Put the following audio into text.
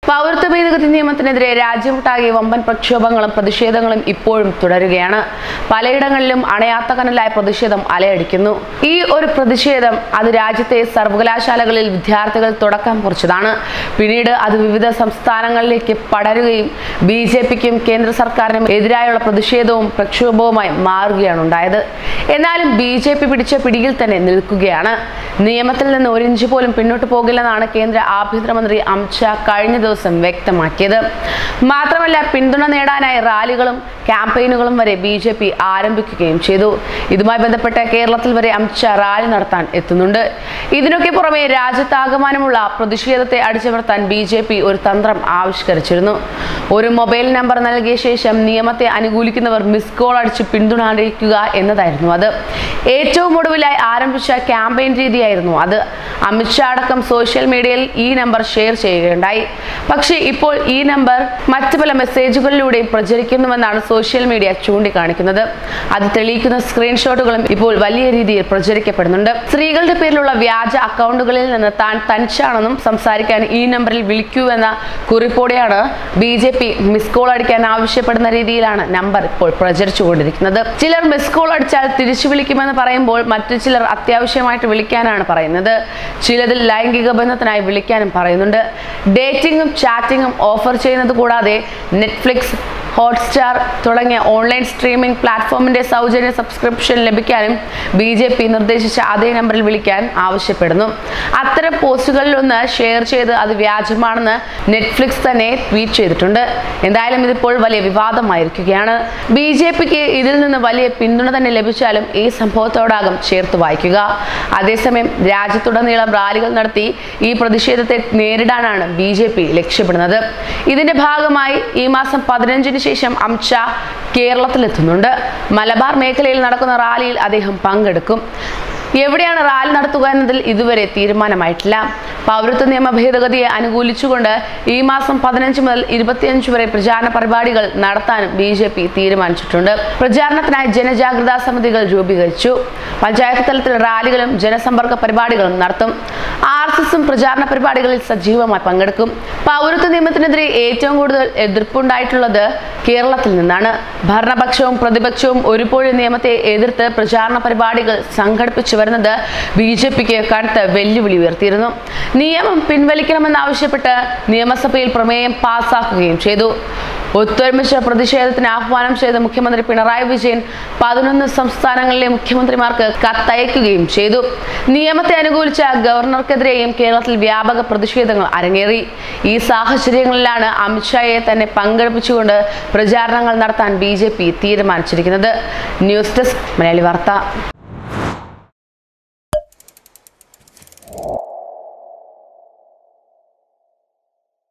പൗരത്വ ഭേദഗതി നിയമത്തിനെതിരെ രാജ്യമൊട്ടാകെ വമ്പൻ പ്രക്ഷോഭങ്ങളും പ്രതിഷേധങ്ങളും ഇപ്പോഴും തുടരുകയാണ് പലയിടങ്ങളിലും അണയാത്ത കനലായ പ്രതിഷേധം അലയടിക്കുന്നു ഈ ഒരു പ്രതിഷേധം അത് രാജ്യത്തെ സർവകലാശാലകളിൽ വിദ്യാർത്ഥികൾ തുടക്കം കുറിച്ചതാണ് പിന്നീട് അത് വിവിധ സംസ്ഥാനങ്ങളിലേക്ക് പടരുകയും ബി ജെ പിക്കും കേന്ദ്ര സർക്കാരിനും എതിരായുള്ള പ്രതിഷേധവും പ്രക്ഷോഭവുമായി മാറുകയാണ് ഉണ്ടായത് എന്നാലും ബി ജെ പി പിടിച്ച പിടിയിൽ തന്നെ നിൽക്കുകയാണ് നിയമത്തിൽ നിന്ന് ഒരു ഇഞ്ച് പോലും പിന്നോട്ട് പോകില്ലെന്നാണ് കേന്ദ്ര ആഭ്യന്തരമന്ത്രി അമിത്ഷാ കഴിഞ്ഞ ദിവസം വ്യക്തമാക്കിയത് മാത്രമല്ല പിന്തുണ നേടാനായി റാലികളും ക്യാമ്പയിനുകളും വരെ ബി ജെ പി ആരംഭിക്കുകയും ചെയ്തു ഇതുമായി ബന്ധപ്പെട്ട് കേരളത്തിൽ വരെ അമിത്ഷാ റാലി നടത്താൻ എത്തുന്നുണ്ട് ഇതിനൊക്കെ പുറമെ രാജ്യത്താകമാനമുള്ള പ്രതിഷേധത്തെ അടിച്ചമർത്താൻ ബി ജെ പി ഒരു തന്ത്രം ആവിഷ്കരിച്ചിരുന്നു ഒരു മൊബൈൽ നമ്പർ നൽകിയ ശേഷം നിയമത്തെ അനുകൂലിക്കുന്നവർ മിസ് കോൾ അടിച്ച് പിന്തുണ അറിയിക്കുക എന്നതായിരുന്നു അത് ഏറ്റവും ഒടുവിലായി ആരംഭിച്ച ക്യാമ്പയിൻ രീതിയായിരുന്നു അത് അമിത്ഷാ അടക്കം സോഷ്യൽ മീഡിയയിൽ ഈ നമ്പർ ഷെയർ ചെയ്യുകയുണ്ടായി പക്ഷേ ഇപ്പോൾ ഈ നമ്പർ മറ്റ് പല മെസ്സേജുകളിലൂടെയും പ്രചരിക്കുന്നുവെന്നാണ് സോഷ്യൽ മീഡിയ ചൂണ്ടിക്കാണിക്കുന്നത് അത് തെളിയിക്കുന്ന സ്ക്രീൻഷോട്ടുകളും ഇപ്പോൾ വലിയ രീതിയിൽ പ്രചരിക്കപ്പെടുന്നുണ്ട് സ്ത്രീകളുടെ പേരിലുള്ള വ്യാജ അക്കൗണ്ടുകളിൽ നിന്ന് താൻ തനിച്ചാണെന്നും സംസാരിക്കാൻ ഈ നമ്പറിൽ വിളിക്കൂ എന്ന കുറിപ്പോടെയാണ് B J P miss call അടിക്കാൻ ആവശ്യപ്പെടുന്ന രീതിയിലാണ് നമ്പർ ഇപ്പോൾ പ്രചരിച്ചുകൊണ്ടിരിക്കുന്നത് ചിലർ മിസ് കോൾ അടിച്ചാൽ തിരിച്ചു വിളിക്കുമെന്ന് പറയുമ്പോൾ മറ്റു ചിലർ അത്യാവശ്യമായിട്ട് വിളിക്കാനാണ് പറയുന്നത് ചിലതിൽ ലൈംഗിക ബന്ധത്തിനായി വിളിക്കാനും പറയുന്നുണ്ട് ഡേറ്റിംഗും ചാറ്റിംഗും ഓഫർ ചെയ്യുന്നത് കൂടാതെ നെറ്റ്ഫ്ലിക്സ് ഹോട്ട്സ്റ്റാർ തുടങ്ങിയ ഓൺലൈൻ സ്ട്രീമിംഗ് പ്ലാറ്റ്ഫോമിന്റെ സൗജന്യ സബ്സ്ക്രിപ്ഷൻ ലഭിക്കാനും ബി ജെ പി നിർദ്ദേശിച്ച അതേ നമ്പറിൽ വിളിക്കാൻ ആവശ്യപ്പെടുന്നു അത്തരം പോസ്റ്റുകളിലൊന്ന് ഷെയർ ചെയ്ത് അത് വ്യാജമാണെന്ന് നെറ്റ്ഫ്ലിക്സ് തന്നെ ട്വീറ്റ് ചെയ്തിട്ടുണ്ട് എന്തായാലും ഇതിപ്പോൾ വലിയ വിവാദമായിരിക്കുകയാണ് ബി ജെ പിക്ക് ഇതിൽ നിന്ന് വലിയ പിന്തുണ തന്നെ ലഭിച്ചാലും ഈ സംഭവത്തോടാകും ചേർത്ത് വായിക്കുക അതേസമയം രാജ്യത്തുടനീളം റാലികൾ നടത്തി ഈ പ്രതിഷേധത്തെ നേരിടാനാണ് ബി ജെ പി ലക്ഷ്യമിടുന്നത് ഇതിന്റെ ഭാഗമായി ഈ മാസം പതിനഞ്ചിന് ശേഷം അമിത്ഷാ കേരളത്തിലെത്തുന്നുണ്ട് മലബാർ മേഖലയിൽ നടക്കുന്ന റാലിയിൽ അദ്ദേഹം പങ്കെടുക്കും എവിടെയാണ് റാലി നടത്തുക എന്നതിൽ ഇതുവരെ തീരുമാനമായിട്ടില്ല പൗരത്വ നിയമ ഭേദഗതിയെ അനുകൂലിച്ചുകൊണ്ട് ഈ മാസം പതിനഞ്ച് മുതൽ ഇരുപത്തിയഞ്ച് വരെ പ്രചാരണ പരിപാടികൾ നടത്താനും ബി ജെ പി തീരുമാനിച്ചിട്ടുണ്ട് പ്രചാരണത്തിനായി ജനജാഗ്രതാ സമിതികൾ രൂപീകരിച്ചു പഞ്ചായത്ത് തലത്തിൽ റാലികളും ജനസമ്പർക്ക പരിപാടികളും നടത്തും ആർ എസ് എസും പ്രചാരണ പരിപാടികളിൽ സജീവമായി പങ്കെടുക്കും പൗരത്വ നിയമത്തിനെതിരെ ഏറ്റവും കൂടുതൽ എതിർപ്പുണ്ടായിട്ടുള്ളത് കേരളത്തിൽ നിന്നാണ് ഭരണപക്ഷവും പ്രതിപക്ഷവും ഒരുപോലെ നിയമത്തെ എതിർത്ത് പ്രചാരണ പരിപാടികൾ സംഘടിപ്പിച്ചു വരുന്നത് ബി ജെ പിക്ക് കടുത്ത വെല്ലുവിളി ഉയർത്തിയിരുന്നു നിയമം പിൻവലിക്കണമെന്നാവശ്യപ്പെട്ട് നിയമസഭയിൽ പ്രമേയം പാസാക്കുകയും ചെയ്തു ഒത്തൊരുമിച്ച പ്രതിഷേധത്തിന് ആഹ്വാനം ചെയ്ത മുഖ്യമന്ത്രി പിണറായി വിജയൻ പതിനൊന്ന് സംസ്ഥാനങ്ങളിലെ മുഖ്യമന്ത്രിമാർക്ക് കത്തയക്കുകയും ചെയ്തു നിയമത്തെ അനുകൂലിച്ച ഗവർണർക്കെതിരെയും കേരളത്തിൽ വ്യാപക പ്രതിഷേധങ്ങൾ അരങ്ങേറി ഈ സാഹചര്യങ്ങളിലാണ് അമിത്ഷായെ തന്നെ പങ്കെടുപ്പിച്ചുകൊണ്ട് പ്രചാരണങ്ങൾ നടത്താൻ ബി തീരുമാനിച്ചിരിക്കുന്നത് ന്യൂസ് ഡെസ്ക് മലയാളി വാർത്ത